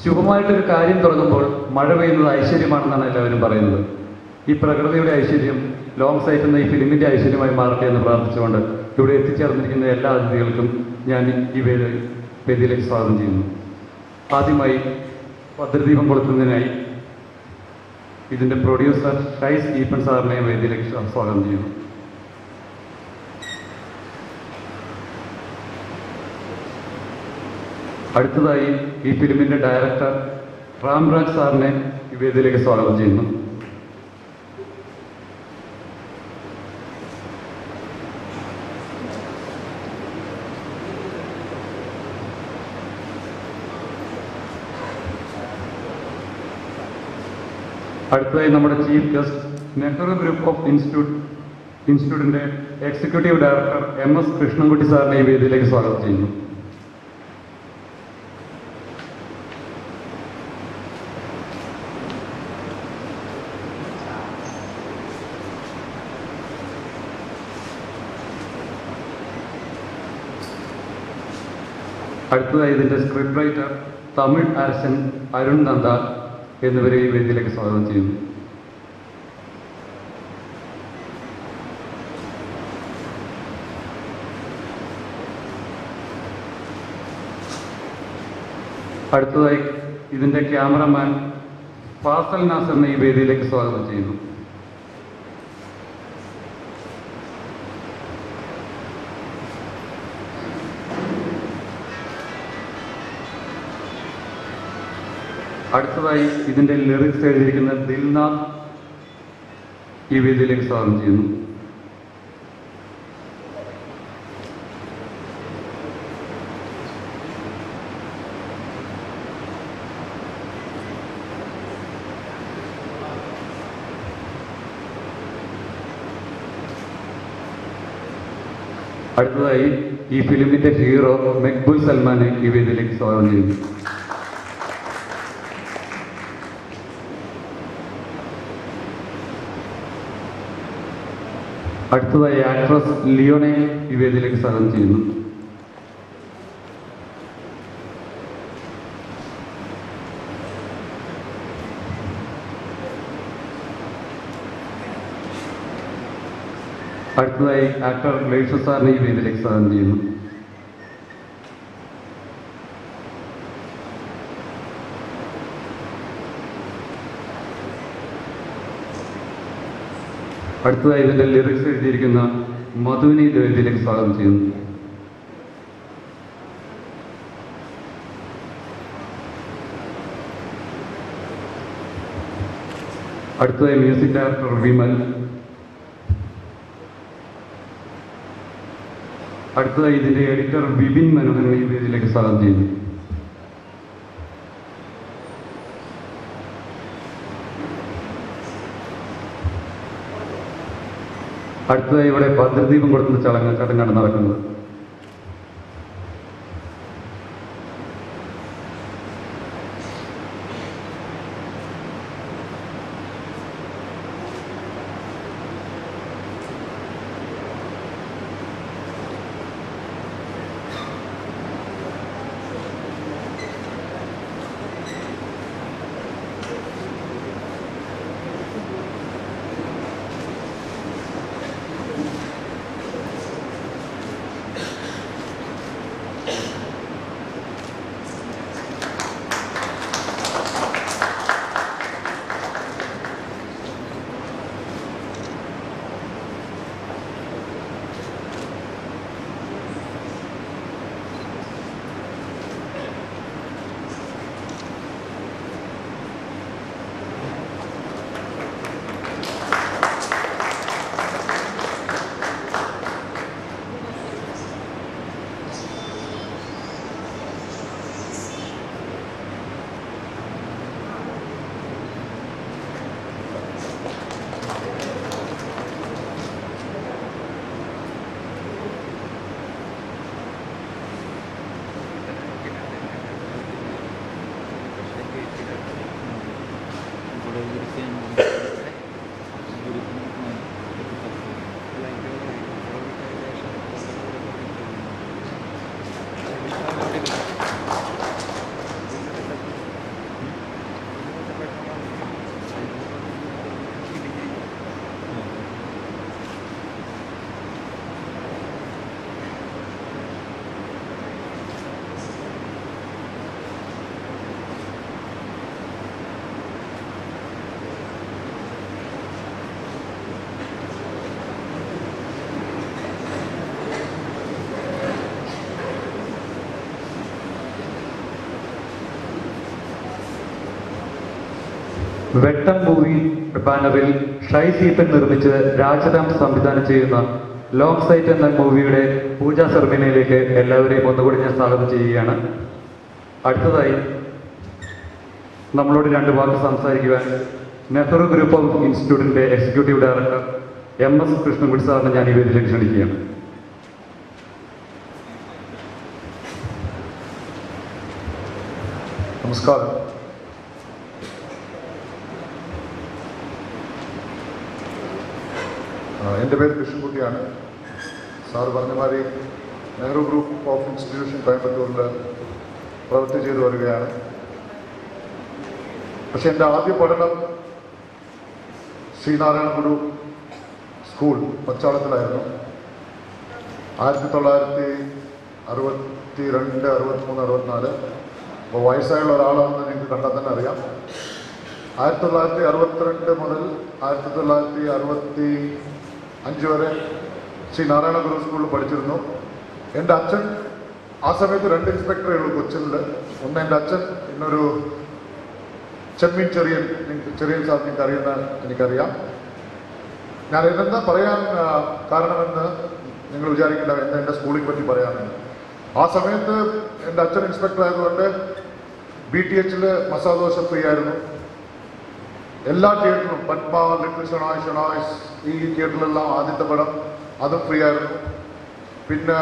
ശുഭമായിട്ടൊരു കാര്യം തുടങ്ങുമ്പോൾ മഴ പെയ്യുന്നത് ഐശ്വര്യമാണെന്നാണ് എല്ലാവരും പറയുന്നത് ഈ പ്രകൃതിയുടെ ഐശ്വര്യം ലോങ് സൈറ്റ് എന്ന ഈ ഫിലിമിൻ്റെ ഐശ്വര്യമായി മാറട്ടെ എന്ന് പ്രാർത്ഥിച്ചുകൊണ്ട് ഇവിടെ എത്തിച്ചേർന്നിരിക്കുന്ന എല്ലാ അതിഥികൾക്കും ഞാൻ ഈ വേദി വേദിയിലേക്ക് സ്വാഗതം ചെയ്യുന്നു ആദ്യമായി ഭദ്രദീപം കൊളുത്തുന്നതിനായി ഇതിൻ്റെ പ്രൊഡ്യൂസർ ഷൈസ് ഈപ്പൻ സാറിനെ വേദിയിലേക്ക് സ്വാഗതം ചെയ്യുന്നു അടുത്തതായി ഈ ഫിലിമിൻ്റെ ഡയറക്ടർ റാംരാജ് സാറിനെ ഈ വേദിയിലേക്ക് സ്വാഗതം ചെയ്യുന്നു അടുത്തതായി നമ്മുടെ chief guest Nehru group of institute ഇൻസ്റ്റിറ്റ്യൂട്ടിൻ്റെ executive director M S Krishnankutty സാറിനെ ഈ വേദിയിലേക്ക് സ്വാഗതം ചെയ്യുന്നു അടുത്തതായി ഇതിൻ്റെ സ്ക്രിപ്റ്റ് റൈറ്റർ തമിഴ് അരസൻ അരുൺ നന്ദ എന്നിവരെ ഈ വേദിയിലേക്ക് സ്വാഗതം ചെയ്യുന്നു അടുത്തതായി ഇതിൻ്റെ ക്യാമറമാൻ ഫാസൽ നാസറിനെ ഈ വേദിയിലേക്ക് സ്വാഗതം ചെയ്യുന്നു അടുത്തതായി ഇതിൻ്റെ ലിറിക്സ് എഴുതിയിരിക്കുന്ന ദിൽനാഥ് ഈ വേദിയിലേക്ക് സ്വാഗതം ചെയ്യുന്നു അടുത്തതായി ഈ ഫിലിമിന്റെ ഹീറോ മെക്ബുൽ സൽമാനെ ഈ വേദിയിലേക്ക് സ്വാഗതം ചെയ്യുന്നു അടുത്തതായി ആക്ട്രസ് ലിയോനെ ഈ വേദിയിലേക്ക് സ്വാഗതം ചെയ്യുന്നു അടുത്തതായി ആക്ടർ ലേഷ സാറിനെ ഈ വേദിയിലേക്ക് സ്വാഗതം ചെയ്യുന്നു അടുത്തതായി ഇതിന്റെ ലിറിക്സ് എഴുതിയിരിക്കുന്ന മധുവിനെ ഈ വേദിയിലേക്ക് സ്വാഗതം ചെയ്യുന്നു അടുത്തതായി മ്യൂസിക് ഡയറക്ടർ വിമൽ അടുത്തതായി ഇതിന്റെ എഡിറ്റർ വിപിൻ മനോഹരനെ ഈ വേദിയിലേക്ക് സ്വാഗതം ചെയ്യുന്നു അടുത്തതായി ഇവിടെ ഭദ്രദീപം കൊടുക്കുന്ന ചടങ്ങ് ചടങ്ങാണ് നടക്കുന്നത് വെട്ടം മൂവി ബാനറിൽ ഷൈ സീപ്പൻ നിർമ്മിച്ച് രാജരാം സംവിധാനം ചെയ്യുന്ന ലോങ് സൈറ്റ് എന്ന മൂവിയുടെ പൂജാ സെറമണിയിലേക്ക് എല്ലാവരെയും ഒന്നുകൂടി ഞാൻ സ്വാഗതം ചെയ്യുകയാണ് അടുത്തതായി നമ്മളോട് രണ്ട് വാക്ക് സംസാരിക്കുവാൻ നെഹ്റു ഗ്രൂപ്പ് ഓഫ് ഇൻസ്റ്റിറ്റ്യൂട്ടിന്റെ executive director M S Krishnankutty സാറിനെ ഞാൻ ഈ വേദിയിലേക്ക് ക്ഷണിക്കുകയാണ് നമസ്കാരം ആ, എൻ്റെ പേര് കൃഷ്ണൻകുട്ടിയാണ് സാർ പറഞ്ഞ മാതിരി നെഹ്റു ഗ്രൂപ്പ് ഓഫ് ഇൻസ്റ്റിറ്റ്യൂഷൻ കോയമ്പത്തൂരിൽ പ്രവൃത്തി ചെയ്തു വരികയാണ് പക്ഷെ എൻ്റെ ആദ്യ പഠനം ശ്രീനാരായണ ഗുരു സ്കൂൾ പച്ചാളത്തിലായിരുന്നു ആയിരത്തി തൊള്ളായിരത്തി അറുപത്തി രണ്ട് അറുപത്തിമൂന്ന് അറുപത്തിനാല് അപ്പോൾ വയസ്സായുള്ള ഒരാളാണെന്ന് നിങ്ങൾക്ക് കണ്ടാൽ തന്നെ അറിയാം ആയിരത്തി തൊള്ളായിരത്തി അറുപത്തിരണ്ട് മുതൽ ആയിരത്തി തൊള്ളായിരത്തി അറുപത്തി അഞ്ച് വരെ ശ്രീ നാരായണ ഗുരു സ്കൂളിൽ പഠിച്ചിരുന്നു എൻ്റെ അച്ഛൻ ആ സമയത്ത് രണ്ട് ഇൻസ്പെക്ടറേ ഉള്ളൂ കൊച്ചിനിൽ ഒന്ന് എൻ്റെ അച്ഛൻ ഇന്നൊരു ചെമ്മീൻ ചെറിയൻ നിങ്ങൾക്ക് ചെറിയൻ സാർ നിങ്ങൾക്ക് അറിയുന്ന എനിക്കറിയാം ഞാൻ ഇതെന്താ പറയാൻ ആ, കാരണമെന്ന് നിങ്ങൾ വിചാരിക്കേണ്ട എന്താ എൻ്റെ സ്കൂളിനെ പറ്റി പറയാമെന്ന് ആ സമയത്ത് എൻ്റെ അച്ഛൻ ഇൻസ്പെക്ടർ ആയതുകൊണ്ട് ബി ടി എച്ചിൽ മസാല ദോശ ഫ്രീ ആയിരുന്നു എല്ലാ തിയേറ്ററിലും പത്മ ലിറ്റിൽ ഷണോയ് ഷണോയ്സ് ഈ തിയേറ്ററിലെല്ലാം ആദ്യത്തെ പടം അതും ഫ്രീ ആയിരുന്നു പിന്നെ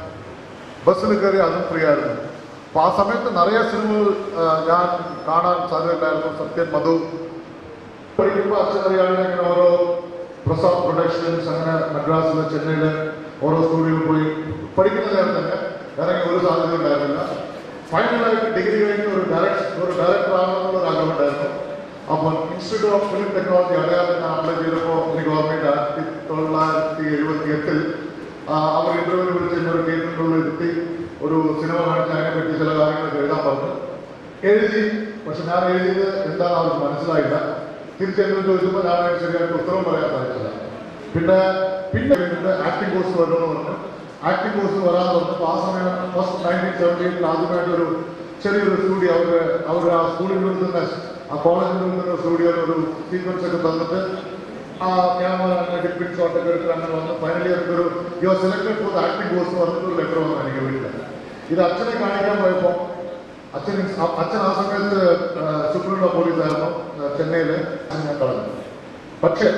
ബസ്സിൽ കയറി അതും ഫ്രീ ആയിരുന്നു അപ്പോൾ ആ സമയത്ത് നിറയെ സിനിമകൾ ആ, ഞാൻ കാണാൻ സാധ്യതയുണ്ടായിരുന്നു സത്യൻ മധു പഠിക്കുമ്പോൾ അച്ഛനറിയാണ്ട് ഇങ്ങനെ ഓരോ പ്രസാദ് പ്രൊഡക്ഷൻസ് അങ്ങനെ മദ്രാസിൽ ചെന്നൈയിൽ ഓരോ സ്റ്റുഡിയോയിൽ പോയി പഠിക്കുന്ന നേരം തന്നെ ഇറങ്ങി ഒരു സാധ്യത ഉണ്ടായിരുന്നില്ല ഫൈനലായിട്ട് ഡിഗ്രി കഴിഞ്ഞ് ഒരു ഡയറക്ടർ ഒരു ഡയറക്ടർ ആകണമെന്നുള്ള ഒരു ആഗ്രഹം ഉണ്ടായിരുന്നു അപ്പോൾ ഇൻസ്റ്റിറ്റ്യൂട്ട് ഓഫ് ഫിലിം ടെക്നോളജി അടയാളം ഞാൻ അപ്ലൈ ചെയ്തപ്പോൾ എനിക്ക് ഓർമ്മയുണ്ട് ആയിരത്തി തൊള്ളായിരത്തി എഴുപത്തി എട്ടിൽ അവർ ഇന്റർവ്യൂവിൽ വിളിച്ച് ഒരു തിയേറ്ററിനുള്ളിൽ ഇരുത്തി ഒരു സിനിമ കാണിച്ച് അതിനെപ്പറ്റി ചില കാര്യങ്ങൾ എഴുതാൻ പറഞ്ഞു എഴുതി പക്ഷെ ഞാൻ എഴുതിയത് എന്താണെന്ന് അവർക്ക് മനസ്സിലായില്ല തിരിച്ചെങ്കിലും ചോദിച്ചപ്പോൾ ഞാൻ അതിന് ശരിയായിട്ട് ഉത്തരവും പറയാൻ സാധിച്ചില്ല പിന്നെ പിന്നെ പിന്നെ ആക്ടിംഗ് കോഴ്സ് വരണമെന്ന് പറഞ്ഞു ആക്ടിംഗ് കോഴ്സ് വരാൻ പറഞ്ഞപ്പോൾ ആ സമയം ഫസ്റ്റ് നയൻറ്റീൻ സെവൻറ്റി എയ്റ്റിൽ ആദ്യമായിട്ട് ഒരു ചെറിയൊരു സ്റ്റുഡിയോ അവർ അവർ ആ സ്കൂളിൽ നിന്ന് ആ കോളേജിൽ നിന്ന് സ്റ്റുഡിയോയിൽ ഒരു സീക്വൻസ് ഒക്കെ തന്നിട്ട് ആ ക്യാമറ അങ്ങനെ ഡിപ്പിൻ ഷോട്ടൊക്കെ എടുത്ത് അങ്ങനെ വന്ന് ഫൈനലി ഒരു you are selected for acting course പറഞ്ഞിട്ട് ഒരു ലെറ്റർ വന്നു എനിക്ക് വീട്ടിൽ ഇത് അച്ഛനെ കാണിക്കാൻ പോയപ്പോൾ അച്ഛൻ അ- അച്ഛൻ ആ സമയത്ത് സുപ്രീം പോലീസായിരുന്നു ചെന്നൈയിൽ അച്ഛൻ ഞാൻ കളഞ്ഞു പക്ഷെ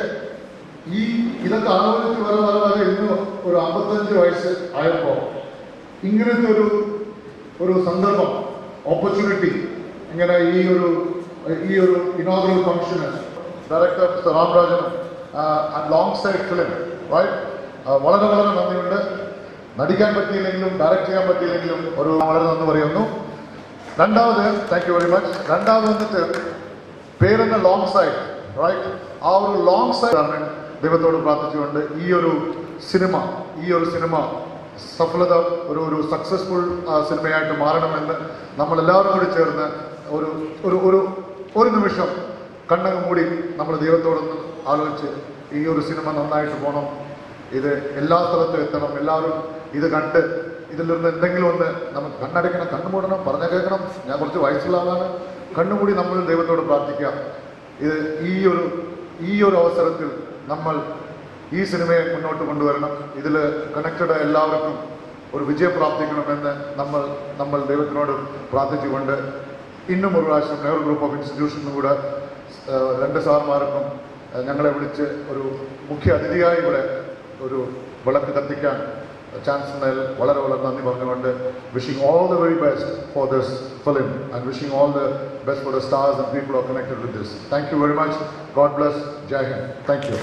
ഈ ഇതൊക്കെ ആലോചിച്ച് വരെ വരെ വരെ ഇന്ന് ഒരു അമ്പത്തഞ്ച് വയസ്സ് ആയപ്പോൾ ഇങ്ങനത്തെ ഒരു ഒരു സന്ദർഭം ഓപ്പർച്യൂണിറ്റി ഇങ്ങനെ ഈ ഒരു ഈ ഒരു ഇനോഗ്രൽ ഫംഗ്ഷന് director mister Ramrajan long side film right വളരെ വളരെ നന്ദിയുണ്ട് നടിക്കാൻ പറ്റിയില്ലെങ്കിലും ഡയറക്റ്റ് ചെയ്യാൻ പറ്റിയില്ലെങ്കിലും ഒരു വളരെ നന്ദി പറയുന്നു രണ്ടാമത് താങ്ക് യു വെരി മച്ച് രണ്ടാമത് വന്നിട്ട് പേരെന്ന ലോങ് സൈഡ് റൈറ്റ് ആ ഒരു ലോങ് സൈഡ് ആണ് ദൈവത്തോട് പ്രാർത്ഥിച്ചുകൊണ്ട് ഈ ഒരു സിനിമ ഈ ഒരു സിനിമ സഫലത ഒരു ഒരു സക്സസ്ഫുൾ സിനിമയായിട്ട് മാറണമെന്ന് നമ്മൾ എല്ലാവരും കൂടി ചേർന്ന് ഒരു ഒരു ഒരു ഒരു നിമിഷം കണ്ണങ്ങ് മൂടി നമ്മൾ ദൈവത്തോടൊന്ന് ആലോചിച്ച് ഈ ഒരു സിനിമ നന്നായിട്ട് പോകണം ഇത് എല്ലാ സ്ഥലത്തും എത്തണം എല്ലാവരും ഇത് കണ്ട് ഇതിൽ നിന്ന് എന്തെങ്കിലും ഒന്ന് നമുക്ക് കണ്ണടയ്ക്കണം കണ്ണുമൂടണം പറഞ്ഞ കേൾക്കണം ഞാൻ കുറച്ച് വയസ്സുള്ള ആളാണ് കണ്ണുമൂടി നമ്മൾ ദൈവത്തോട് പ്രാർത്ഥിക്കാം ഇത് ഈ ഒരു ഈ ഒരു അവസരത്തിൽ നമ്മൾ ഈ സിനിമയെ മുന്നോട്ട് കൊണ്ടുവരണം ഇതിൽ കണക്റ്റഡ് എല്ലാവർക്കും ഒരു വിജയം പ്രാപ്തിക്കണമെന്ന് നമ്മൾ നമ്മൾ ദൈവത്തിനോട് പ്രാർത്ഥിച്ചുകൊണ്ട് ഇന്നും ഒരു പ്രാവശ്യം നെഹ്റു ഗ്രൂപ്പ് ഓഫ് ഇൻസ്റ്റിറ്റ്യൂഷനും കൂടെ ഏഹ്, രണ്ട് സാർമാർക്കും ഏഹ്, ഞങ്ങളെ വിളിച്ച് ഒരു മുഖ്യ അതിഥിയായി ഇവിടെ ഒരു വിളക്ക് കത്തിക്കാൻ ചാൻസ് ഉണ്ടായാൽ വളരെ വളരെ നന്ദി പറഞ്ഞുകൊണ്ട് wishing all the very best for this film and wishing all the best for the stars and people are connected with this thank you very much God bless Jai Hind thank you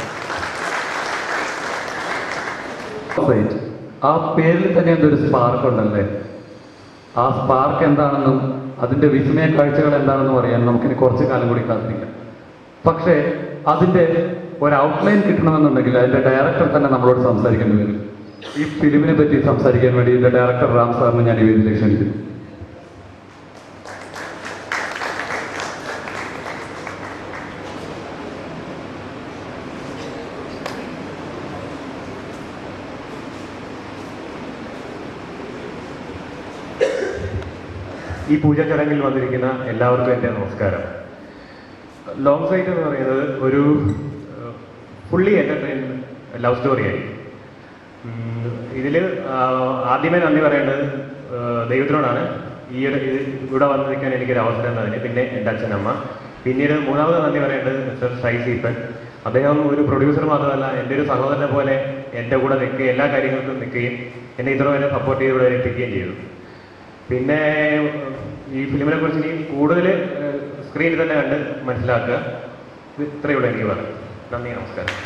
site ആ പേരിൽ തന്നെ എന്തൊരു spark ഉണ്ടല്ലേ ആ spark എന്താണെന്നും അതിന്റെ വിസ്മയ കാഴ്ചകൾ എന്താണെന്നും അറിയാൻ നമുക്കിനി കുറച്ച് കാലം കൂടി കാത്തിരിക്കാം പക്ഷേ അതിന്റെ ഒരു ഔട്ട്ലൈൻ കിട്ടണമെന്നുണ്ടെങ്കിൽ അതിന്റെ ഡയറക്ടർ തന്നെ നമ്മളോട് സംസാരിക്കേണ്ടി വരും ഈ ഫിലിമിനെ പറ്റി സംസാരിക്കാൻ വേണ്ടി ഇതിന്റെ ഡയറക്ടർ റാം സാറിനെ ഞാൻ ഈ വേദിയിലേക്ക് ക്ഷണിക്കുന്നു ഈ പൂജ ചടങ്ങിൽ വന്നിരിക്കുന്ന എല്ലാവർക്കും എൻ്റെ നമസ്കാരം ലോങ് സൈറ്റ് എന്ന് പറയുന്നത് ഒരു ഫുള്ളി എൻ്റർടൈൻമെൻറ്റ് ലവ് സ്റ്റോറിയായി ഇതിൽ ആദ്യമേ നന്ദി പറയേണ്ടത് ആ, ദൈവത്തിനോടാണ് ഈ ഒരു ഇത് ഇവിടെ വന്നിരിക്കാൻ എനിക്കൊരു അവസരം തന്നതിന് പിന്നെ എൻ്റെ അച്ഛനമ്മ പിന്നീട് മൂന്നാമത് നന്ദി പറയേണ്ടത് മിസ്റ്റർ ഷൈ സീപ്പൻ അദ്ദേഹം ഒരു പ്രൊഡ്യൂസർ മാത്രമല്ല എൻ്റെ ഒരു സഹോദരനെ പോലെ എൻ്റെ കൂടെ നിൽക്കുകയും എല്ലാ കാര്യങ്ങൾക്കും നിൽക്കുകയും എന്നെ ഇത്ര വരെ സപ്പോർട്ട് ചെയ്ത് ഇവിടെ എത്തിക്കുകയും ചെയ്തു പിന്നെ ഈ ഫിലിമിനെ കുറിച്ച് ഇനി കൂടുതൽ സ്ക്രീനിൽ തന്നെ കണ്ട് മനസ്സിലാക്കുക ഇത് ഇത്രയേ ഉള്ളൂ എനിക്ക് പറയാം നന്ദി നമസ്കാരം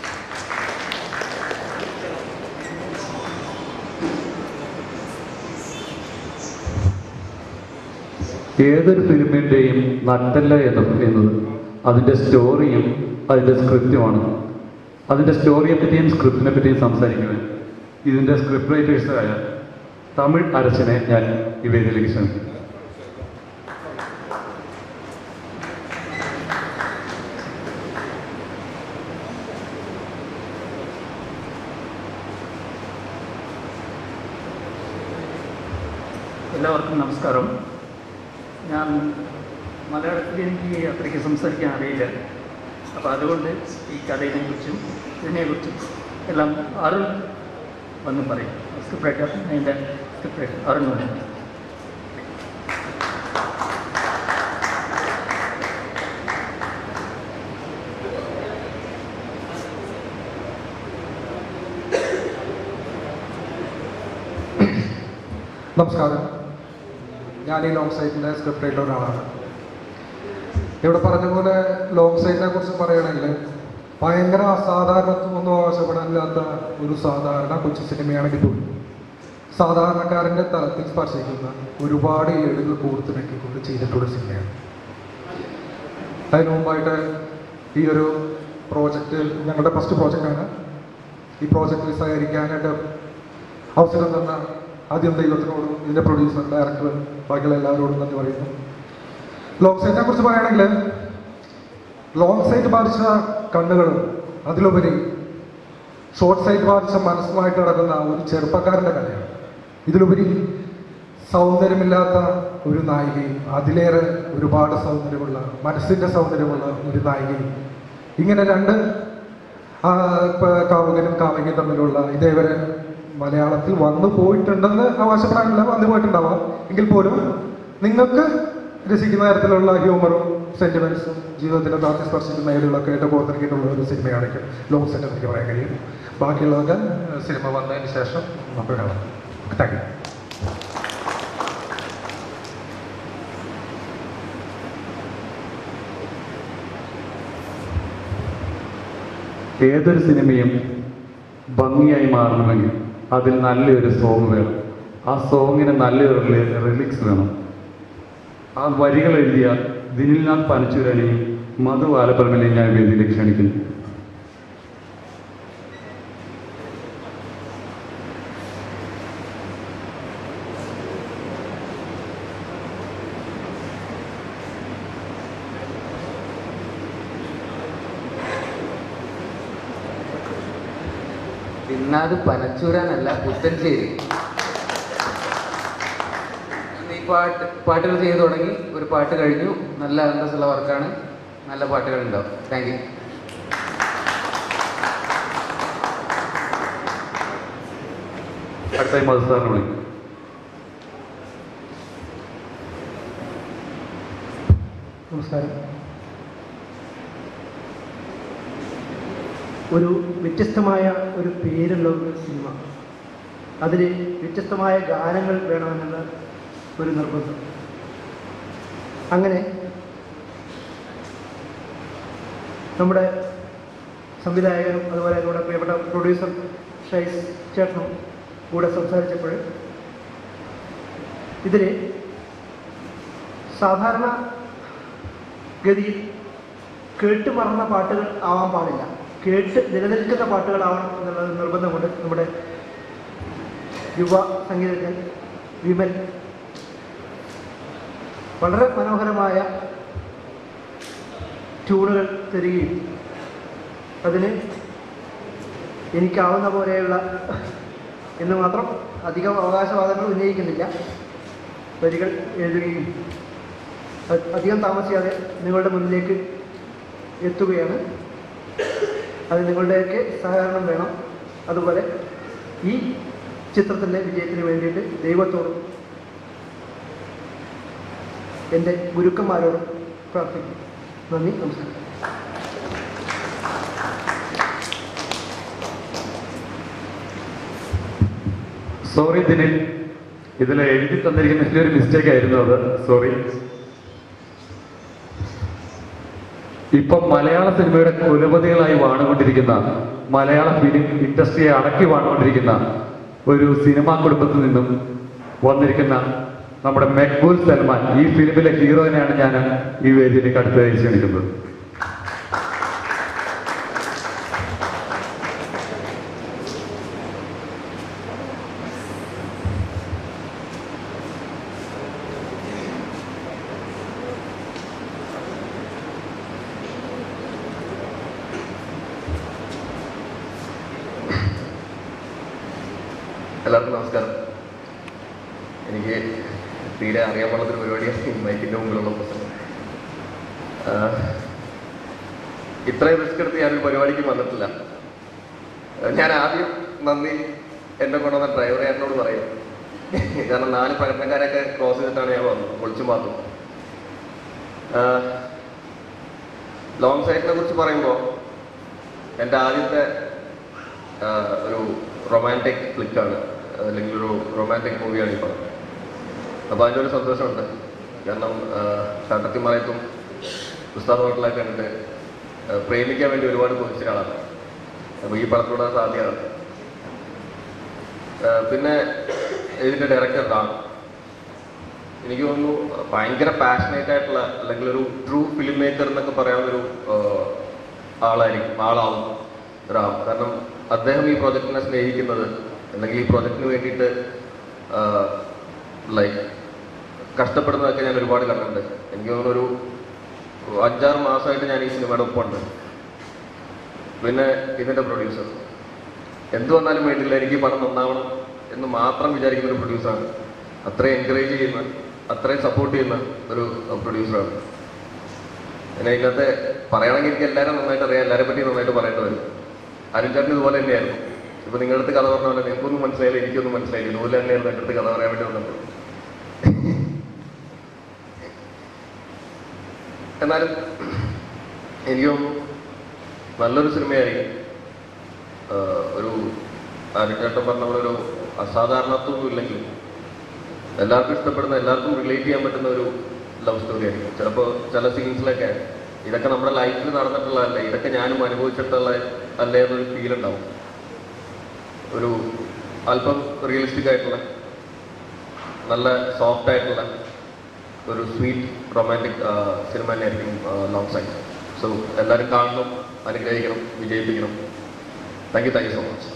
ഏതൊരു ഫിലിമിൻ്റെയും നട്ടല്ല എന്ന് പറയുന്നത് അതിൻ്റെ സ്റ്റോറിയും അതിൻ്റെ സ്ക്രിപ്റ്റുമാണ് അതിൻ്റെ സ്റ്റോറിയെ പറ്റിയും സ്ക്രിപ്റ്റിനെ പറ്റിയും സംസാരിക്കുവാൻ ഇതിൻ്റെ സ്ക്രിപ്റ്റ് റൈറ്റേഴ്സായ തമിഴ് അരച്ചനെ ഞാൻ ഈ വേദിയിലേക്ക് ക്ഷണിക്കും എല്ലാവർക്കും നമസ്കാരം ഞാൻ മലയാളത്തിൽ എനിക്ക് അത്രയ്ക്ക് സംസാരിക്കാൻ അറിയില്ല അപ്പോൾ അതുകൊണ്ട് ഈ കഥയെക്കുറിച്ചും ഇതിനെക്കുറിച്ചും എല്ലാം അരുൺ വന്ന് പറയും സ്ക്രിപ്റ്റ് റൈറ്റർ അതിൻ്റെ സ്ക്രിപ്റ്റ് റൈറ്റർ അരുൺ വന്ന് നമസ്കാരം ഞാൻ ഈ ലോങ് സൈറ്റിൻ്റെ സ്ക്രിപ്റ്റ് റൈറ്റർ ഒരാളാണ് ഇവിടെ പറഞ്ഞ പോലെ ലോങ് സൈറ്റിനെ കുറിച്ച് പറയുകയാണെങ്കിൽ ഭയങ്കര അസാധാരണത്വം ഒന്നും ആവശ്യപ്പെടാനില്ലാത്ത ഒരു സാധാരണ കൊച്ചു സിനിമയാണെങ്കിൽ പോലും സാധാരണക്കാരൻ്റെ തലത്തിൽ സ്പർശിക്കുന്ന ഒരുപാട് ഏടുകൾ കോർത്തിണക്കിക്കൊണ്ട് ചെയ്തിട്ടുള്ള സിനിമയാണ് അതിന് മുമ്പായിട്ട് ഈ ഒരു പ്രോജക്റ്റ് ഞങ്ങളുടെ ഫസ്റ്റ് പ്രോജക്റ്റാണ് ഈ പ്രോജക്റ്റിൽ സഹകരിക്കാനായിട്ട് അവസരം തന്ന ആദ്യം ദൈവത്തിനോടും ഇതിൻ്റെ പ്രൊഡ്യൂസർ ഡയറക്ടർ ബാക്കിയുള്ള എല്ലാവരോടും നന്ദി പറയുന്നു ലോങ് സൈറ്റിനെ കുറിച്ച് പറയുകയാണെങ്കിൽ ലോങ് സൈറ്റ് ബാധിച്ച കണ്ണുകളും അതിലുപരി ഷോർട്ട് സൈറ്റ് ബാധിച്ച മനസ്സുമായിട്ട് നടക്കുന്ന ഒരു ചെറുപ്പക്കാരൻ്റെ കഥയാണ് ഇതിലുപരി സൗന്ദര്യമില്ലാത്ത ഒരു നായികയും അതിലേറെ ഒരുപാട് സൗന്ദര്യമുള്ള മനസ്സിൻ്റെ സൗന്ദര്യമുള്ള ഒരു നായികയും ഇങ്ങനെ രണ്ട് ആ, ഇപ്പൊ കാമുകനും കാമുകിയും തമ്മിലുള്ള ഇതേവരെ മലയാളത്തിൽ വന്നു പോയിട്ടുണ്ടെന്ന് അവകാശപ്പെടാനില്ല വന്നു പോയിട്ടുണ്ടാവാം എങ്കിൽ പോലും നിങ്ങൾക്ക് രസിക്കുന്ന തരത്തിലുള്ള ഹ്യൂമറും സെന്റിമെന്റ്സും ജീവിതത്തിന്റെ താത്തി സ്പർശിക്കുന്ന ഏടുകളൊക്കെ ആയിട്ട് കോർത്തിറക്കിയിട്ടുള്ള ഒരു സിനിമയാണെങ്കിൽ ലോങ് സെറ്റ് എനിക്ക് പറയാൻ കഴിയും ബാക്കിയുള്ളതൊക്കെ സിനിമ വന്നതിന് ശേഷം നമുക്ക് കാണാം താങ്ക് യു ഏതൊരു സിനിമയും ഭംഗിയായി മാറണമെങ്കിൽ അതിൽ നല്ലൊരു സോങ് വേണം ആ സോങ്ങിന് നല്ലൊരു റിലിക്സ് വേണം ആ വരികൾ എഴുതിയ ദിനിൽനാഥ് പനച്ചൂരനെയും മധു ആലപ്പറമ്പിനെയും ഞാൻ വേദിയിലേക്ക് ക്ഷണിക്കുന്നു പിന്നത് പനച്ചൂരാനല്ല പുത്തഞ്ചേരി ഈ പാട്ട് പാട്ടുകൾ ചെയ്തു തുടങ്ങി ഒരു പാട്ട് കഴിഞ്ഞു നല്ല അന്തസ്സുള്ള വർക്കാണ് നല്ല പാട്ടുകൾ ഉണ്ടാവും താങ്ക് യു അടുത്തായി മധു സാറിനെ വിളിക്കും നമസ്കാരം ഒരു വ്യത്യസ്തമായ ഒരു പേരുള്ള ഒരു സിനിമ അതിൽ വ്യത്യസ്തമായ ഗാനങ്ങൾ വേണമെന്നുള്ള ഒരു നിർബന്ധം അങ്ങനെ നമ്മുടെ സംവിധായകനും അതുപോലെ നമ്മുടെ പ്രിയപ്പെട്ട പ്രൊഡ്യൂസർ ഷൈസ് ചേട്ടനും കൂടെ സംസാരിച്ചപ്പോൾ ഇതിൽ സാധാരണ ഗതിയിൽ കേട്ട് മറന്ന പാട്ടുകൾ ആവാൻ പാടില്ല കേട്ട് നിലനിൽക്കുന്ന പാട്ടുകളാവണം എന്നുള്ള നിർബന്ധം കൊണ്ട് നമ്മുടെ യുവ സംഗീതജ്ഞൻ വിമൽ വളരെ മനോഹരമായ ട്യൂണുകൾ തരികയും അതിന് എനിക്കാവുന്ന പോലെയുള്ള എന്ന് മാത്രം അധികം അവകാശവാദങ്ങൾ ഉന്നയിക്കുന്നില്ല വരികൾ എഴുതുകയും അ- അധികം താമസിയാതെ നിങ്ങളുടെ മുന്നിലേക്ക് എത്തുകയാണ് അത് നിങ്ങളുടെയൊക്കെ സഹകരണം വേണം അതുപോലെ ഈ ചിത്രത്തിൻ്റെ വിജയത്തിന് വേണ്ടിയിട്ട് ദൈവത്തോടും എൻ്റെ ഗുരുക്കന്മാരോടും പ്രാർത്ഥിക്കുന്നു നന്ദി നമസ്കാരം സോറി ദിനിൽ ഇതിൽ എഴുതി തന്നിരിക്കുന്ന വലിയൊരു മിസ്റ്റേക്ക് ആയിരുന്നു അത് സോറി ഇപ്പം മലയാള സിനിമയുടെ കുലപതികളായി വാണുകൊണ്ടിരിക്കുന്ന മലയാള ഫിലിം ഇൻഡസ്ട്രിയെ അടക്കി വാണുകൊണ്ടിരിക്കുന്ന ഒരു സിനിമാ കുടുംബത്തിൽ നിന്നും വന്നിരിക്കുന്ന നമ്മുടെ മെക്ബൂൽ സൽമാൻ ഈ ഫിലിമിലെ ഹീറോയിനെയാണ് ഞാൻ ഈ വേദിയിലേക്ക് അടുത്തതായി ക്ഷണിക്കുന്നത് എല്ലാവർക്കും നമസ്കാരം എനിക്ക് തീരെ അറിയാൻ പാടാത്തൊരു പരിപാടിയാണ് ഈ മൈക്കിൻ്റെ മുമ്പിലുള്ള പ്രശ്നം ആഹ് ഇത്രയും റിസ്ക് എടുത്ത് ഞാനൊരു പരിപാടിക്ക് വന്നിട്ടില്ല ആഹ് ഞാൻ ആദ്യം നന്ദി എന്നെ കൊണ്ടുവന്ന ഡ്രൈവറെ എന്നോട് പറയും കാരണം നാല് പ്രകടനക്കാരൊക്കെ ക്രോസ് ചെയ്തിട്ടാണ് ഞാൻ വന്നത് ഒളിച്ചും പാത്തു ലോങ് സൈഡിനെ കുറിച്ച് പറയുമ്പോൾ എൻ്റെ ആദ്യത്തെ ആഹ് ഒരു റൊമാൻറ്റിക് ഫ്ലിക്കാണ് അല്ലെങ്കിൽ ഒരു റൊമാൻറ്റിക് മൂവിയാണ് ഈ പടം അപ്പോൾ അതിൻ്റെ ഒരു സന്തോഷമുണ്ട് കാരണം ഷട്ടത്തിമറയത്തും ഉസ്താദ് ഹോട്ടലൊക്കെ കണ്ടിട്ട് ആഹ് പ്രേമിക്കാൻ വേണ്ടി ഒരുപാട് കൊതിച്ച ഒരാളാണ് അപ്പോൾ ഈ പടത്തിലൂടെ അത് സാധ്യമാണ് ആഹ് പിന്നെ ഇതിൻ്റെ ഡയറക്ടർ റാം എനിക്ക് തോന്നുന്നു ഭയങ്കര പാഷനേറ്റ് ആയിട്ടുള്ള അല്ലെങ്കിൽ ഒരു ട്രൂ ഫിലിം മേക്കർ എന്നൊക്കെ പറയാവുന്നൊരു ആഹ് ആളായിരിക്കും ആളാവും റാം കാരണം അദ്ദേഹം ഈ പ്രോജക്റ്റിനെ സ്നേഹിക്കുന്നത് അല്ലെങ്കിൽ ഈ പ്രോജക്റ്റിന് വേണ്ടിയിട്ട് ലൈക്ക് കഷ്ടപ്പെടുന്നതൊക്കെ ഞാൻ ഒരുപാട് കണ്ടിട്ടുണ്ട് എനിക്ക് തോന്നുന്നു ഒരു അഞ്ചാറ് മാസമായിട്ട് ഞാൻ ഈ സിനിമയുടെ ഒപ്പമുണ്ട് പിന്നെ ഇതിൻ്റെ പ്രൊഡ്യൂസർ എന്ത് വന്നാലും വേണ്ടില്ല എനിക്ക് ഈ പടം നന്നാവണം എന്ന് മാത്രം വിചാരിക്കുന്ന ഒരു പ്രൊഡ്യൂസറാണ് അത്രയും എൻകറേജ് ചെയ്യുന്ന അത്രയും സപ്പോർട്ട് ചെയ്യുന്ന ഒരു പ്രൊഡ്യൂസറാണ് പിന്നെ ഇതിനകത്ത് പറയുകയാണെങ്കിൽ എനിക്ക് എല്ലാവരും നന്നായിട്ട് അറിയാം എല്ലാവരെ പറ്റി നന്നായിട്ട് പറയേണ്ടി വരും അരുൺചേട്ടൻ ഇതുപോലെ തന്നെയായിരുന്നു ഇപ്പൊ നിങ്ങളുടെ അടുത്ത് കഥ പറഞ്ഞ പോലെ നിങ്ങൾക്കൊന്നും മനസ്സിലായില്ല എനിക്കൊന്നും മനസ്സിലായില്ല ഇതുപോലെ തന്നെയായിരുന്നു എൻ്റെ അടുത്ത് കഥ പറയാൻ വേണ്ടി വന്നപ്പോൾ എന്നാലും എനിക്ക് തോന്നുന്നു നല്ലൊരു സിനിമയായിരിക്കും ആഹ് ഒരു അരുൺചേട്ടൻ പറഞ്ഞ പോലെ ഒരു അസാധാരണത്വമൊന്നും ഇല്ലെങ്കിൽ എല്ലാവർക്കും ഇഷ്ടപ്പെടുന്ന എല്ലാവർക്കും റിലേറ്റ് ചെയ്യാൻ പറ്റുന്ന ഒരു ലവ് സ്റ്റോറി ആയിരിക്കും ചിലപ്പോൾ ചില സീൻസിലൊക്കെ ഇതൊക്കെ നമ്മുടെ ലൈഫിൽ നടന്നിട്ടുള്ളതല്ല ഇതൊക്കെ ഞാനും അനുഭവിച്ചിട്ടുള്ള അല്ലേ എന്നൊരു ഫീൽ ഉണ്ടാവും ഒരു അല്പം റിയലിസ്റ്റിക് ആയിട്ടുള്ള നല്ല സോഫ്റ്റ് ആയിട്ടുള്ള ഒരു സ്വീറ്റ് റൊമാൻറ്റിക് സിനിമ തന്നെയായിരിക്കും ലോങ് സൈഡ് സോ എല്ലാവരും കാണണം അനുഗ്രഹിക്കണം വിജയിപ്പിക്കണം thank you thank you so much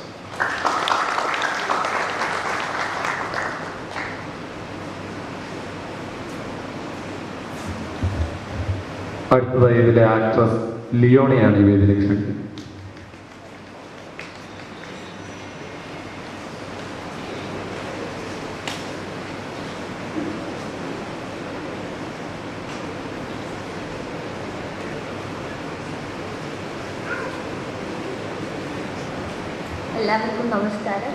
അടുത്തതായി ഇതിലെ ആക്ട്രസ് ലിയോണയാണ് ഈ വേദിയിലേക്ക് ക്ഷണിക്കുന്നത് എല്ലാവർക്കും നമസ്കാരം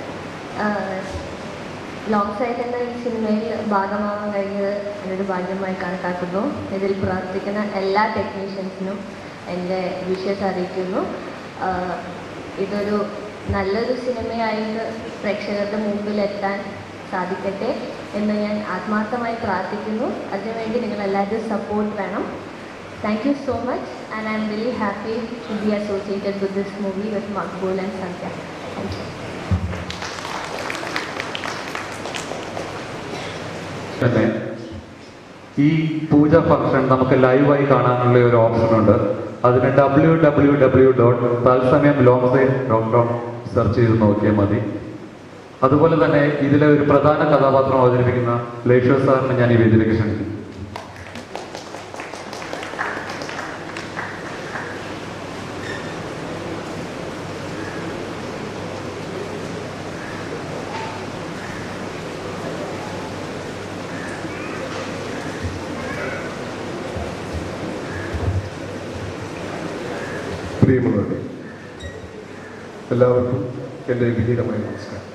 ലോങ് സൈഡ് എന്ന ഈ സിനിമയിൽ ഭാഗമാവാൻ കഴിഞ്ഞത് എന്നൊരു ഭാഗ്യമായി കണക്കാക്കുന്നു ഇതിൽ പ്രവർത്തിക്കുന്ന എല്ലാ ടെക്നീഷ്യൻസിനും എൻ്റെ വിഷസ് അറിയിക്കുന്നു ആഹ് ഇതൊരു നല്ലൊരു സിനിമയായിട്ട് പ്രേക്ഷകരുടെ മുമ്പിൽ എത്താൻ സാധിക്കട്ടെ എന്ന് ഞാൻ ആത്മാർത്ഥമായി പ്രാർത്ഥിക്കുന്നു അതിനുവേണ്ടി നിങ്ങൾ എല്ലാവരും സപ്പോർട്ട് വേണം thank you so much and I'm very happy to be associated with this movie with Maqbool and Sandhya thank you തന്നെ ഈ പൂജ ഫംഗ്ഷൻ നമുക്ക് ലൈവായി കാണാനുള്ള ഒരു ഓപ്ഷൻ ഉണ്ട് അതിന് W W W dot Thatsamayam long side dot com search ചെയ്ത് നോക്കിയാൽ മതി അതുപോലെ തന്നെ ഇതിലെ ഒരു പ്രധാന കഥാപാത്രം അവതരിപ്പിക്കുന്ന ലേഷ്വർ സാറിനെ ഞാൻ ഈ വേദിയിലേക്ക് ക്ഷണിക്കുന്നു പ്രിയമുള്ളവരെ എല്ലാവർക്കും എൻ്റെ വിനീതമായ നമസ്കാരം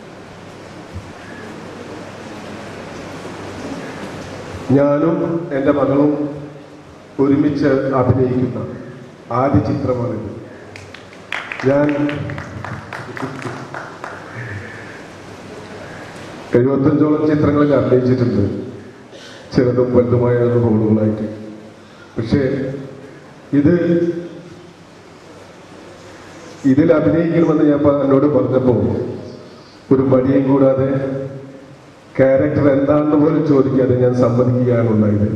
ഞാനും എൻ്റെ മകളും ഒരുമിച്ച് അഭിനയിക്കുന്ന ആദ്യ ചിത്രമാണിത് ഞാൻ എഴുപത്തഞ്ചോളം ചിത്രങ്ങളിൽ അഭിനയിച്ചിട്ടുണ്ട് ചെറുതും വലുതുമായ റോളുകളായിട്ട് പക്ഷേ ഇത് ഇതിൽ അഭിനയിക്കണമെന്ന് ഞാൻ പ- എന്നോട് പറഞ്ഞപ്പോൾ ഒരു മടിയും കൂടാതെ ക്യാരക്ടർ എന്താണെന്ന് പോലും ചോദിക്കാതെ ഞാൻ സമ്മതിക്കുകയാണ് ഉണ്ടായത്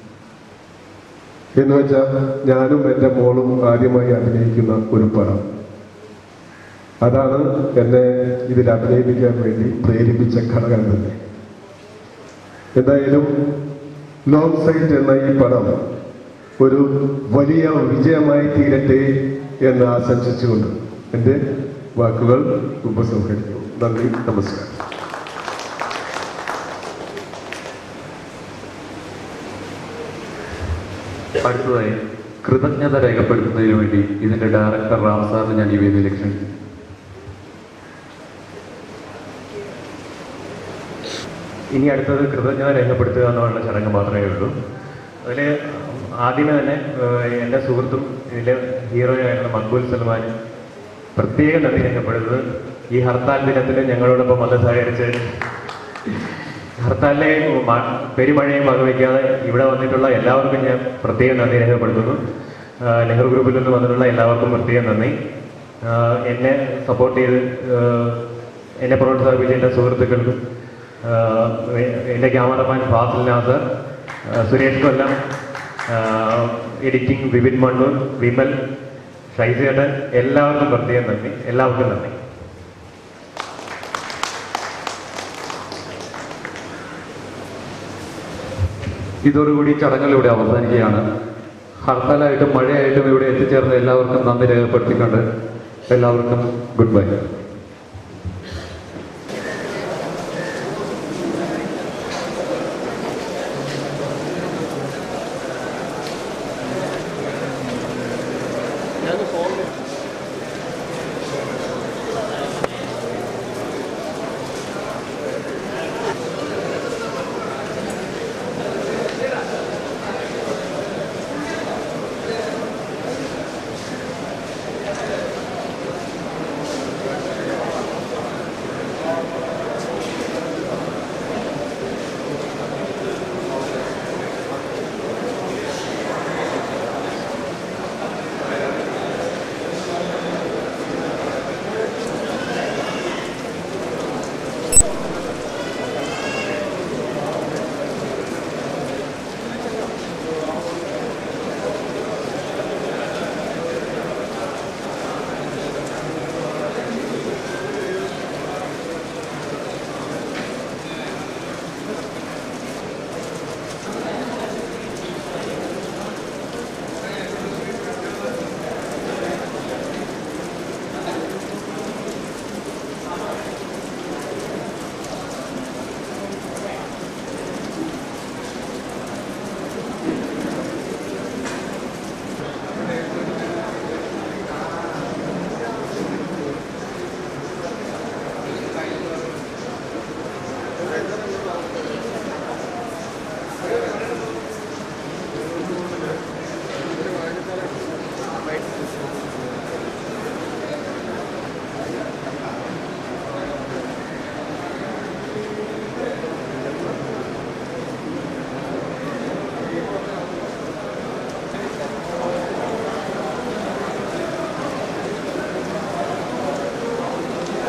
എന്ന് വെച്ചാൽ ഞാനും എൻ്റെ മോളും ആദ്യമായി അഭിനയിക്കുന്ന ഒരു പടം അതാണ് എന്നെ ഇതിൽ അഭിനയിപ്പിക്കാൻ വേണ്ടി പ്രേരിപ്പിച്ച ഘടകം തന്നെ എന്തായാലും ലോങ് സൈറ്റ് എന്ന ഈ പടം ഒരു വലിയ വിജയമായി തീരട്ടെ എന്ന് ആശംസിച്ചുകൊണ്ട് എൻ്റെ വാക്കുകൾ ഉപസംഹരിക്കുന്നു നന്ദി നമസ്കാരം അടുത്തതായി കൃതജ്ഞത രേഖപ്പെടുത്തുന്നതിന് വേണ്ടി ഇതിന്റെ ഡയറക്ടർ റാം സാറിന് ഞാൻ ഈ വേദിയിലേക്ക് ക്ഷണിക്കുന്നു ഇനി അടുത്തത് കൃതജ്ഞത രേഖപ്പെടുത്തുക എന്നുള്ള ചടങ്ങ് മാത്രമേ ഉള്ളൂ അതിൽ ആദ്യമേ തന്നെ ഏഹ്, എൻ്റെ സുഹൃത്തും ഇതിലെ ഹീറോയായിട്ടുള്ള മക്ബൂൽ സൽമാൻ പ്രത്യേകം നന്ദി രേഖപ്പെടുന്നത് ഈ ഹർത്താൽ ദിനത്തിൽ ഞങ്ങളോടൊപ്പം വന്ന് സഹകരിച്ച് ഹർത്താലിലെ മ- പെരുമഴയും വകവയ്ക്കാതെ ഇവിടെ വന്നിട്ടുള്ള എല്ലാവർക്കും ഞാൻ പ്രത്യേകം നന്ദി രേഖപ്പെടുത്തുന്നു ആഹ് നെഹ്റു ഗ്രൂപ്പിൽ നിന്ന് വന്നിട്ടുള്ള എല്ലാവർക്കും പ്രത്യേകം നന്ദി ആഹ് എന്നെ സപ്പോർട്ട് ചെയ്ത് ആഹ് എന്നെ പ്രോത്സാഹിപ്പിച്ച എൻ്റെ സുഹൃത്തുക്കൾക്കും ആഹ് എ- എൻ്റെ ക്യാമറമാൻ ഫാസിൽ നാസർ ആഹ് സുരേഷ് കൊല്ലം എഡിറ്റിംഗ് വിപിൻ മണ്ണൂർ വിമൽ ഷൈസേട്ടൻ എല്ലാവർക്കും പ്രത്യേകം നന്ദി എല്ലാവർക്കും നന്ദി ഇതോടുകൂടി ചടങ്ങുകൾ ഇവിടെ അവസാനിക്കുകയാണ് ഹർത്താലായിട്ടും മഴയായിട്ടും ഇവിടെ എത്തിച്ചേർന്ന എല്ലാവർക്കും നന്ദി രേഖപ്പെടുത്തിക്കൊണ്ട് എല്ലാവർക്കും ഗുഡ് ബൈ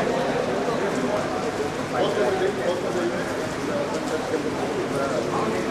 Thank you.